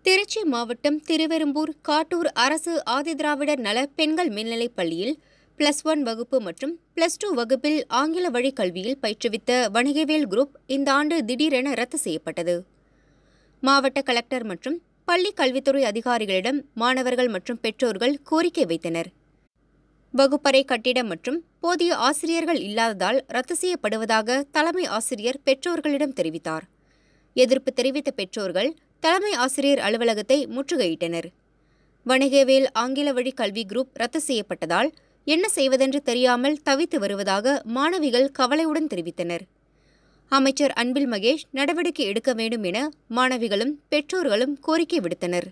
திருச்சி மாவட்டம் திருவெரும்பூர் காட்டூர் அரசு ஆதிதிராவிடர் நல பெண்கள் மேல்நிலைப் பள்ளியில் பிளஸ் ஒன் வகுப்பு மற்றும் பிளஸ் டூ வகுப்பில் ஆங்கில வழி கல்வியில் பயிற்றுவித்த வணிகவேல் குரூப் இந்த ஆண்டு திடீரென ரத்து செய்யப்பட்டது மாவட்ட கலெக்டர் மற்றும் பள்ளி கல்வித்துறை அதிகாரிகளிடம் மாணவர்கள் மற்றும் பெற்றோர்கள் கோரிக்கை வைத்தனர் வகுப்பறை கட்டிடம் மற்றும் போதிய ஆசிரியர்கள் இல்லாததால் ரத்து செய்யப்படுவதாக தலைமை ஆசிரியர் பெற்றோர்களிடம் தெரிவித்தார் எதிர்ப்பு தெரிவித்த பெற்றோர்கள் தலைமை ஆசிரியர் அலுவலகத்தை முற்றுகையிட்டனர் வணிகவேல் ஆங்கில வழி கல்வி குரூப் ரத்து செய்யப்பட்டதால் என்ன செய்வதென்று தெரியாமல் தவித்து வருவதாக மாணவிகள் கவலையுடன் தெரிவித்தனர் அமைச்சர் அன்பில் மகேஷ் நடவடிக்கை எடுக்க வேண்டும் என மாணவிகளும் பெற்றோர்களும் கோரிக்கை விடுத்தனர்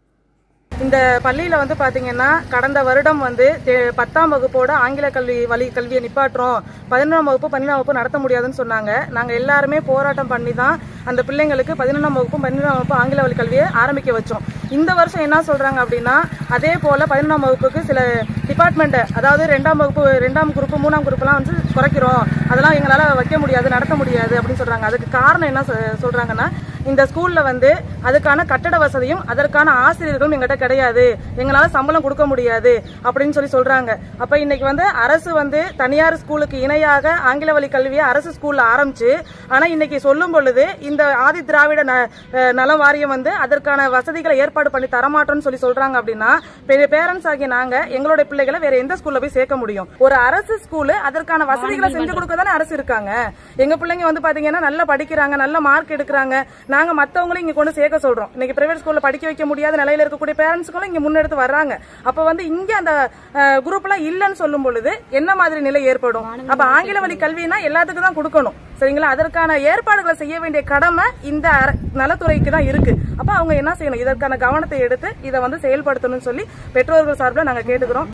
இந்த பள்ளியில் வந்து பார்த்தீங்கன்னா கடந்த வருடம் வந்து தே- பத்தாம் வகுப்போட ஆங்கில கல்வி வழி கல்வியை நிப்பாட்டுறோம் பதினொன்றாம் வகுப்பு பன்னிரெண்டாம் வகுப்பு நடத்த முடியாதுன்னு சொன்னாங்க நாங்கள் எல்லாருமே போராட்டம் பண்ணி தான் அந்த பிள்ளைங்களுக்கு பதினொன்றாம் வகுப்பும் பன்னிரெண்டாம் வகுப்பு ஆங்கில வழி கல்வியை ஆரம்பிக்க வச்சோம் இந்த வருஷம் என்ன சொல்றாங்க அப்படின்னா அதே போல பதினொன்றாம் வகுப்புக்கு சில டிபார்ட்மெண்ட் அதாவது ரெண்டாம் வகுப்பு ரெண்டாம் குரூப் மூணாம் குரூப்லாம் வந்து குறைக்கிறோம் அதெல்லாம் எங்களால் வைக்க முடியாது நடத்த முடியாது அப்படின்னு சொல்றாங்க அதுக்கு காரணம் என்ன சொ- சொல்றாங்கன்னா இந்த ஸ்கூல்ல வந்து அதுக்கான கட்டட வசதியும் அதற்கான ஆசிரியர்களும் எங்கிட்ட கிடையாது எங்களால சம்பளம் கொடுக்க முடியாது அப்படின்னு சொல்லி சொல்றாங்க அப்ப இன்னைக்கு வந்து அரசு வந்து தனியார் ஸ்கூலுக்கு இணையாக ஆங்கில வழி கல்வியை அரசு ஸ்கூல்ல ஆரம்பிச்சு ஆனா இன்னைக்கு சொல்லும் பொழுது இந்த ஆதி திராவிட ந- அஹ் நல வாரியம் வந்து அதற்கான வசதிகளை ஏற்பாடு பண்ணி தரமாட்டோம்னு சொல்லி சொல்றாங்க அப்படின்னா பேரண்ட்ஸ் ஆகிய நாங்க எங்களுடைய பிள்ளைகளை வேற எந்த ஸ்கூல்ல போய் சேர்க்க முடியும் ஒரு அரசு ஸ்கூலு அதற்கான வசதிகளை செஞ்சு கொடுக்க தானே அரசு இருக்காங்க எங்க பிள்ளைங்க வந்து பாத்தீங்கன்னா நல்லா படிக்கிறாங்க நல்ல மார்க் எடுக்கிறாங்க நாங்க மத்தவங்களும் இங்க கொண்டு சேர்க்க சொல்றோம் இன்னைக்கு பிரைவேட் ஸ்கூல்ல படிக்க வைக்க முடியாத நிலையில இருக்கக்கூடிய பேரண்ட்ஸ்களும் இங்க முன்னெடுத்து வர்றாங்க அப்ப வந்து இங்க அந்த குரூப் எல்லாம் இல்லைன்னு சொல்லும் பொழுது என்ன மாதிரி நிலை ஏற்படும் அப்ப ஆங்கில வழி கல்வினா எல்லாத்துக்கும் தான் கொடுக்கணும் சரிங்களா அதற்கான ஏற்பாடுகளை செய்ய வேண்டிய கடமை இந்த அர- நலத்துறைக்கு தான் இருக்கு அப்ப அவங்க என்ன செய்யணும் இதற்கான கவனத்தை எடுத்து இதை வந்து செயல்படுத்தணும்னு சொல்லி பெற்றோர்கள் சார்பில் நாங்க கேட்டுக்கிறோம்